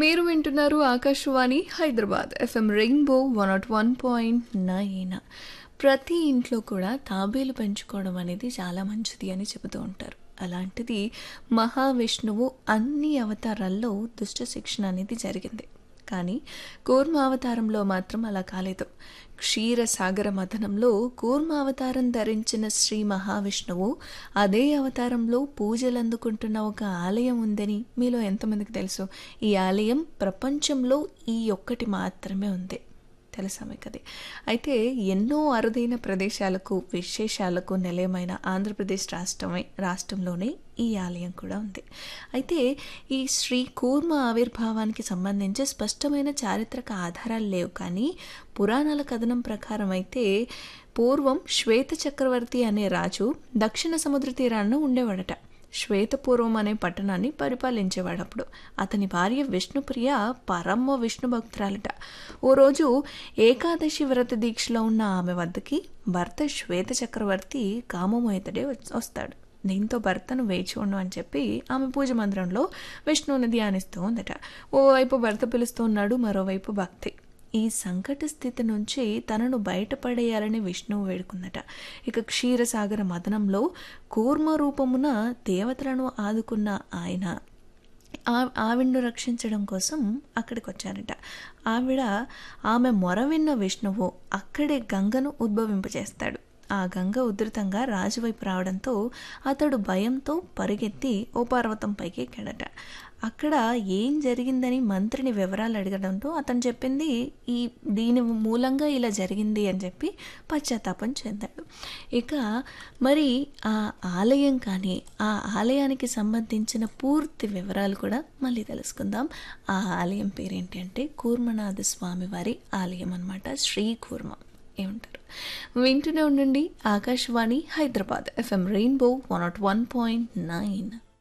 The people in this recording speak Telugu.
మీరు వింటున్నారు Akashvani Hyderabad FM rainbow one nought one point nine ప్రతి ఇంట్లో కూడా తాబేలు పెంచుకోవడం అనేది చాలా మంచిది అని చెబుతూ ఉంటారు అలాంటిది మహావిష్ణువు అన్ని అవతారాల్లో దుష్ట శిక్షణ అనేది జరిగింది కానీ కూర్మ అవతారంలో మాత్రం అలా కాలేదు క్షీరసాగర మథనంలో కూర్మ అవతారం ధరించిన శ్రీ మహావిష్ణువు అదే అవతారంలో పూజలు అందుకుంటున్న ఒక ఆలయం ఉందని మీలో ఎంతమందికి తెలుసు ఈ ఆలయం ప్రపంచంలో ఈ ఒక్కటి మాత్రమే ఉంది తెలుసా మీకు అది అయితే ఎన్నో అరుదైన ప్రదేశాలకు విశేషాలకు నిలయమైన ఆంధ్రప్రదేశ్ రాష్ట్రమే రాష్ట్రంలోనే ఈ ఆలయం కూడా ఉంది అయితే ఈ శ్రీ కూర్మ ఆవిర్భావానికి సంబంధించి స్పష్టమైన చారిత్రక ఆధారాలు లేవు కానీ పురాణాల కథనం ప్రకారం అయితే పూర్వం శ్వేత చక్రవర్తి అనే రాజు దక్షిణ సముద్ర తీరాన ఉండేవాడట శ్వేతపూర్వం అనే పట్టణాన్ని పరిపాలించేవాడు అప్పుడు అతని భార్య విష్ణుప్రియ పరమ విష్ణు భక్తురాలట ఓ రోజు ఏకాదశి వ్రత దీక్షలో ఉన్న ఆమె వద్దకి భర్త శ్వేత చక్రవర్తి కామమోహితుడే వస్తాడు దీంతో భర్తను వేచి ఉండు అని చెప్పి ఆమె పూజ మందిరంలో విష్ణువుని ధ్యానిస్తూ ఉందట ఓవైపు భర్త పిలుస్తూ ఉన్నాడు మరోవైపు భక్తి ఈ సంకట స్థితి నుంచి తనను బయటపడేయాలని విష్ణువు వేడుకుందట ఇక క్షీరసాగర మదనంలో కూర్మ రూపమున దేవతలను ఆదుకున్న ఆయన ఆవిడను రక్షించడం కోసం అక్కడికి వచ్చారట ఆవిడ ఆమె మొర విన్న విష్ణువు అక్కడే గంగను ఉద్భవింపజేస్తాడు ఆ గంగ ఉధృతంగా రాజు వైపు రావడంతో అతడు భయంతో పరిగెత్తి ఓ పర్వతం పైకి ఎక్కాడట అక్కడ ఏం జరిగిందని మంత్రిని వివరాలు అడగడంతో అతను చెప్పింది ఈ దీని మూలంగా ఇలా జరిగింది అని చెప్పి పశ్చాత్తాపం చెందాడు ఇక మరి ఆ ఆలయం కానీ ఆ ఆలయానికి సంబంధించిన పూర్తి వివరాలు కూడా మళ్ళీ తెలుసుకుందాం ఆ ఆలయం పేరేంటి అంటే కూర్మనాథ స్వామి వారి ఆలయం అనమాట శ్రీ కూర్మ ఏమంటారు వింటూనే ఉండండి Akashvani Hyderabad FM rainbow one nought one point nine